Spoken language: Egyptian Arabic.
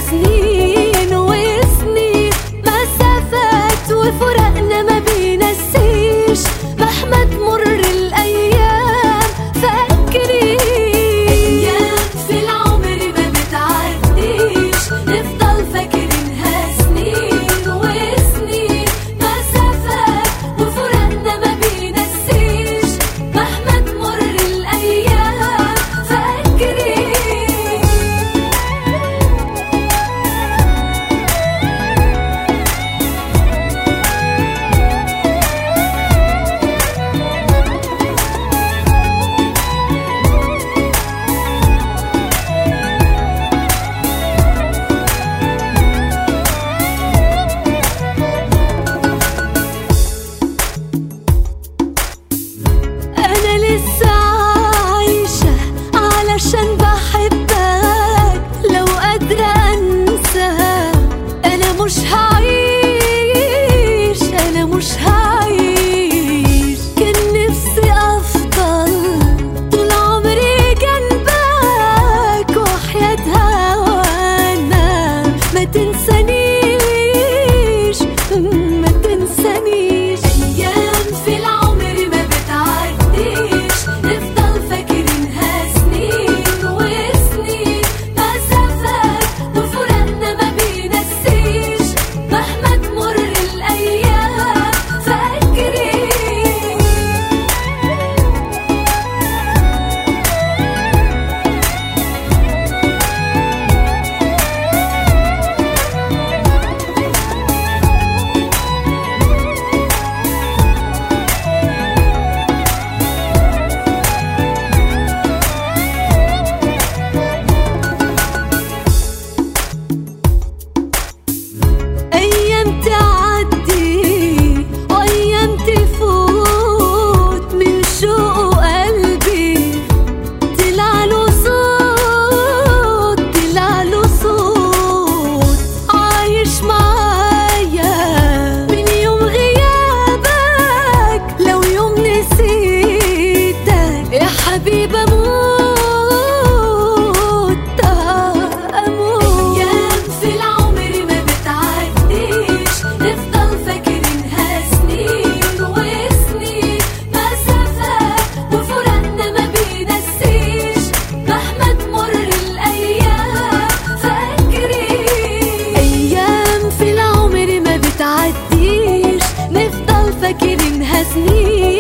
سنين وسنين مسافات وفرقنا ما بينسيش مهما تمر الايام فاكرين ايام في العمر ما بتعديش نفضل فاكرينها سنين وسنين مسافات وفرقنا ما بينسيش مهما تمر الايام فاكرين أنا لسه عايشة علشان بحبك لو قادرة أنسى أنا مش هعيش أنا مش هعيش كان نفسي أفضل طول عمري جنبك وحياة هوانا ما تنسانيش ما تنسانيش أيام في العمر ما بتعديش نفضل فاكرينها سنين وسنين مسافات وفرقنا ما بينسيش مهما تمر الأيام فاكرين أيام تعدي وأيام تفوت من شوق قلبي طلع له صوت طلع له صوت عايش معايا من يوم غيابك لو يوم نسيتك يا حبيب اموت اموت ايام في العمر ما بتعديش نفضل فاكرينها سنين وسنين مسافات وفرقنا ما بينسيش مهما تمر الايام فاكرين ايام في العمر ما بتعديش نفضل فاكرينها سنين